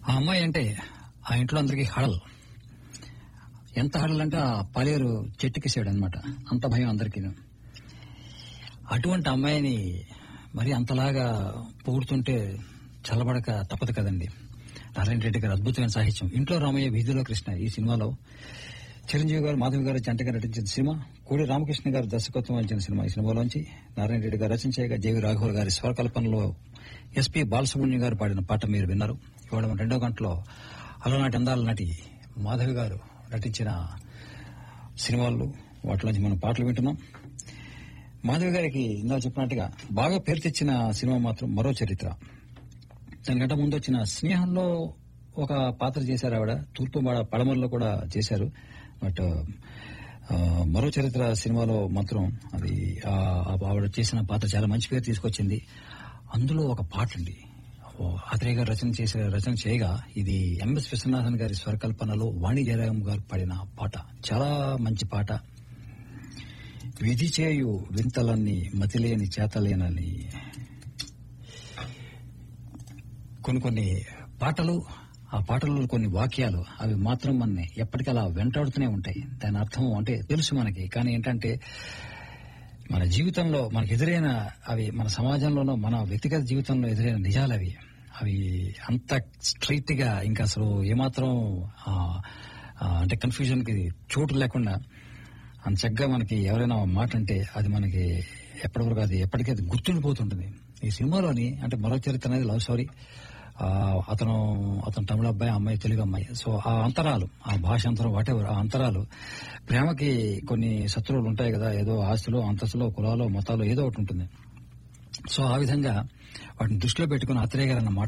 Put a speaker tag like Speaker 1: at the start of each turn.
Speaker 1: ఆ అమ్మాయి అంటే ఆ ఇంట్లో అందరికీ హడల్ ఎంత హడల్ అంటే ఆ పలేరు చెట్టుకిసాడు అనమాట అంత భయం అందరికీ అటువంటి అమ్మాయిని మరి అంతలాగా పొగుడుతుంటే చల్లబడక తప్పదు కదండి నారాయణ రెడ్డి గారు అద్భుతమైన సాహిత్యం ఇంట్లో రామయ్య వీధిలో కృష్ణ ఈ సినిమాలో చిరంజీవి గారు మాధవి గారు జంటగా నటించిన సినిమా కోడి రామకృష్ణ గారు దర్శకత్వం వహించిన సినిమా ఈ సినిమాలోంచి నారాయణ రెడ్డి గారు రచించగా జేవి రాఘవ గారి స్వరకల్పనలో ఎస్పీ బాలసుబ్రహ్మణ్యం గారు పాడిన పాట మీరు విన్నారు ఇవాళ మన రెండో గంటలో అలనాటి అందాల నటి మాధవి గారు నటించిన సినిమాలు వాటిలోంచి మనం పాటలు వింటున్నాం మాధవి గారికి ఇందాక చెప్పినట్టుగా బాగా పేరు తెచ్చిన సినిమా మాత్రం మరో చరిత్ర దానికంటే ముందు వచ్చిన స్నేహంలో ఒక పాత్ర చేశారు ఆవిడ తూర్పు మడ- పడమరలో కూడా చేశారు బట్ ఆ, మరో చరిత్ర సినిమాలో మాత్రం అది ఆ, ఆవిడ చేసిన పాత్ర చాలా మంచి పేరు తీసుకొచ్చింది అందులో ఒక పాట అండి ఓ, ఆత్రేయ గారు రచన చేసే రచన చేయగా ఇది ఎంఎస్ విశ్వనాథన్ గారి స్వరకల్పనలో వాణి జయరాం గారు పాడిన పాట చాలా మంచి పాట విధి చేయు వింతలన్నీ మతిలేని చేతలేనని కొన్ని కొన్ని పాటలు ఆ పాటల్లో కొన్ని వాక్యాలు అవి మాత్రం మనని ఎప్పటికీ అలా వెంటాడుతూనే ఉంటాయి దాని అర్థం అంటే తెలుసు మనకి కానీ ఏంటంటే మన జీవితంలో మనకు ఎదురైన అవి మన సమాజంలోనో మన వ్యక్తిగత జీవితంలో ఎదురైన నిజాలు అవి అవి అంత స్ట్రైట్ గా ఇంకా అసలు ఏమాత్రం ఆ, ఆ, అంటే కన్ఫ్యూజన్ కి చోటు లేకుండా అంత చక్కగా మనకి ఎవరైనా ఒక మాట అంటే అది మనకి ఎప్పటివరకు అది ఎప్పటికీ అది గుర్తుండిపోతుంటుంది ఈ సినిమాలోని అంటే మరో చరిత్ర అనేది లవ్ స్టోరీ ఆ, అతను అతను తమిళ అబ్బాయి ఆ అమ్మాయి తెలుగు అమ్మాయి సో ఆ అంతరాలు ఆ భాష అంతరం వాటెవర్ ఆ అంతరాలు ప్రేమకి కొన్ని శత్రువులు ఉంటాయి కదా ఏదో ఆస్తులు అంతస్తులో కులాలు మతాలు ఏదో ఒకటి ఉంటుంది సో ఆ విధంగా వాటిని దృష్టిలో పెట్టుకుని అత్రేయ గారు అన్న మాట